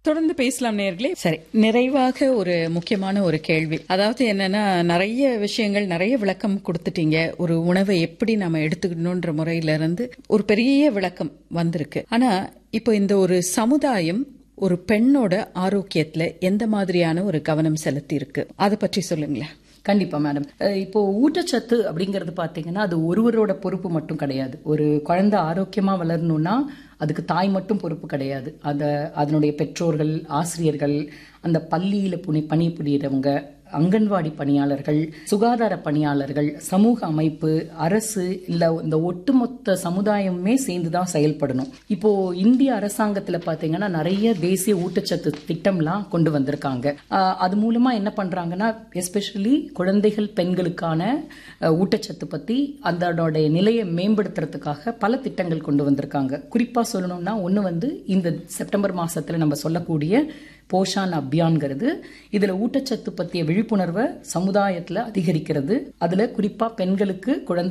தொடர்ந்து பேசலாம் நேர்களே சரி நிறைவாக ஒரு முக்கியமான ஒரு கேள்வி அதாவது என்னன்னா நிறைய விஷயங்கள் நிறைய விளக்கம் கொடுத்துட்டீங்க ஒரு உணவை எப்படி நாம எடுத்துக்கணும்ன்ற முறையில இருந்து ஒரு பெரிய விளக்கம் வந்திருக்கு ஆனா இப்போ இந்த ஒரு சமுதாயம் ஒரு பெண்ணோட ஆரோக்கியத்துல எந்த மாதிரியான ஒரு கவனம் செலுத்தி இருக்கு அதை பற்றி சொல்லுங்களேன் கண்டிப்பா மேடம் அஹ் இப்போ ஊட்டச்சத்து அப்படிங்கிறது பாத்தீங்கன்னா அது ஒருவரோட பொறுப்பு மட்டும் கிடையாது ஒரு குழந்தை ஆரோக்கியமா வளரணும்னா அதுக்கு தாய் மட்டும் பொறுப்பு கிடையாது அத அதனுடைய பெற்றோர்கள் ஆசிரியர்கள் அந்த பள்ளியில புனி பணிபுரியறவங்க அங்கன்வாடி பணியாளர்கள் சுகாதார பணியாளர்கள் சமூக அமைப்பு அரசு இல்ல இந்த ஒட்டுமொத்த சமுதாயமே சேர்ந்துதான் செயல்படணும் இப்போ இந்திய அரசாங்கத்துல பாத்தீங்கன்னா நிறைய தேசிய ஊட்டச்சத்து திட்டம்லாம் கொண்டு வந்திருக்காங்க ஆஹ் அது மூலமா என்ன பண்றாங்கன்னா எஸ்பெஷலி குழந்தைகள் பெண்களுக்கான அஹ், ஊட்டச்சத்து பத்தி அதனுடைய நிலையை மேம்படுத்துறதுக்காக பல திட்டங்கள் கொண்டு வந்திருக்காங்க குறிப்பா சொல்லணும்னா ஒண்ணு வந்து இந்த செப்டம்பர் மாசத்துல நம்ம சொல்லக்கூடிய போஷான் அபியான்ங்கிறது இதுல ஊட்டச்சத்து பத்திய விழிப்புணர்வை சமுதாயத்துல அதிகரிக்கிறது அதுல குறிப்பா பெண்களுக்கு குழந்தை